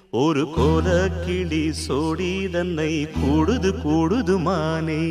ஒரு கோல கிளி சோடி தன்னை கூடுது கூடுது மானே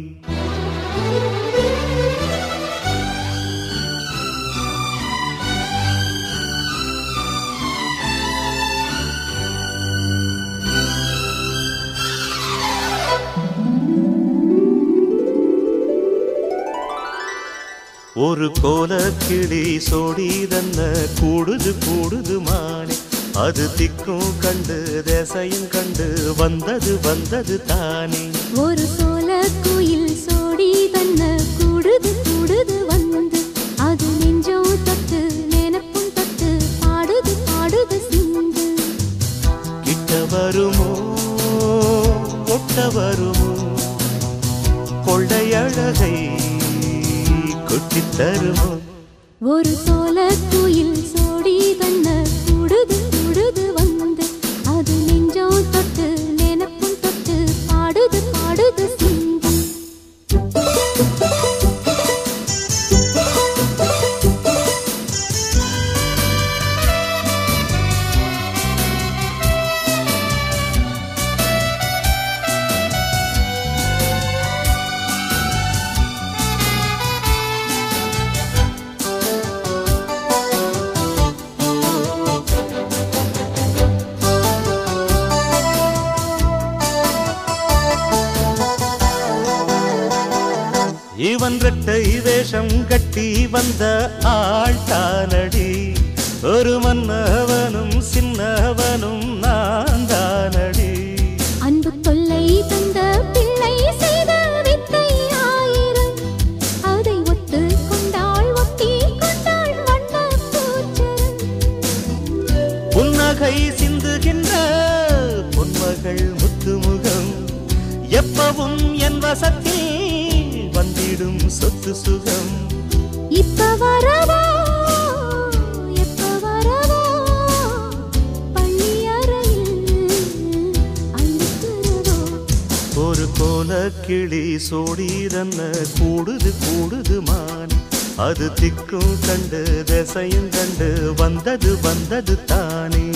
ஒரு கோல கிளி சோடி தன்ன கூடுது கூடுது மானே அது திக்கும் கண்டு தேசையும் கண்டு வந்தது வந்தது தானே ஒரு சோல குயில் சோடி தன்ன கூடுது கூடுது வந்து அது நெஞ்சம் தொட்டு நினைப்பும் தொட்டு பாடுது பாடுது சிந்து கிட்ட வருமோ ஒட்ட வருமோ கொள்ளையழகை கொட்டித் தருமோ ஒரு சோல குயில் சோடி தன்ன கூடுது கூடுது வந்து அது நெஞ்சம் தொட்டு நினைப்பும் தொட்டு பாடுது பாடுது சிந்து இவன் ரெட்டை வேஷம் கட்டி வந்த ஆள் தானடி ஒரு மன்னவனும் சின்னவனும் நான் தானடி அன்பு தொல்லை தந்த பிள்ளை செய்த வித்தை ஆயிரம் அதை ஒத்து கொண்டாள் ஒட்டி கொண்டாள் வண்ண பூச்சரம் புன்னகை சிந்துகின்ற பொன்மகள் முத்துமுகம் எப்பவும் என் வசத்தில் வந்திடும் சொத்து சுகம் இப்ப வரவோ எப்ப வரவோ பள்ளி அறையில் அழுத்துறவோ ஒரு கோல கிளி சோடி தன்ன கூடுது கூடுது மான் அது திக்கும் கண்டு திசையும் கண்டு வந்தது வந்தது தானே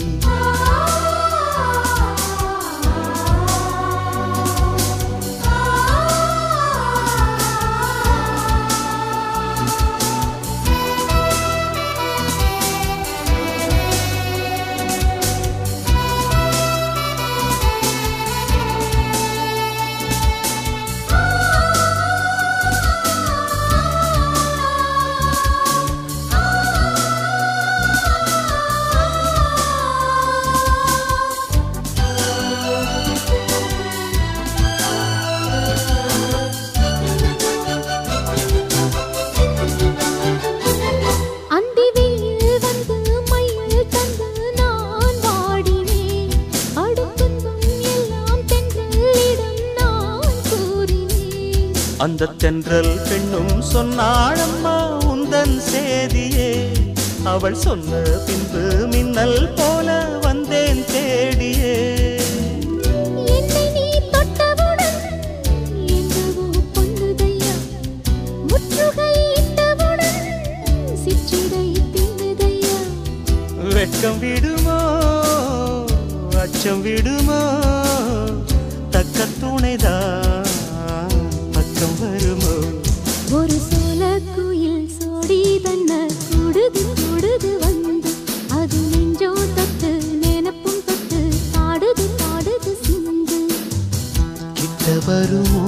அந்தி வெயில் வந்து மயில் தந்து நான் வாடினேன் அடுத்துன்பம் எல்லாம் தென்றலிடம் நான் கூறினேன் அந்த தென்றல் பெண்ணும் சொன்னாளம்மா உந்தன் சேதியே அவள் சொன்ன பின்பு மின்னல் போல வந்தேன் தேடியே என்னை நீ தொட்டவுடன் என்னவோ பொன்னுதையா முற்றுகை இட்டவுடன் சிற்றிடை தின்னுதையா வெட்கம் விடுமோ அச்சம் விடுமோ தக்க துணைதான் பக்கம் வருமோ ஒரு சோல குயில் சோடி தன்ன கூடுது கூடுது வந்து அது நெஞ்சோ தொட்டு நினப்பும் தொட்டு பாடுது பாடுது சிந்து கிட்ட வருமோ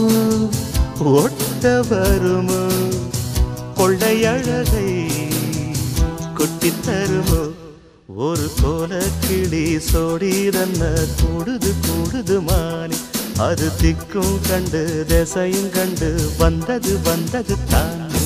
ஒட்ட வருமோ கொள்ளையழகை கொட்டித் தருமோ ஒரு கோல கிளி சோடி தன்ன கூடுது கூடுது மானி அது திக்கும் கண்டு திசையும் கண்டு வந்தது வந்தது தானே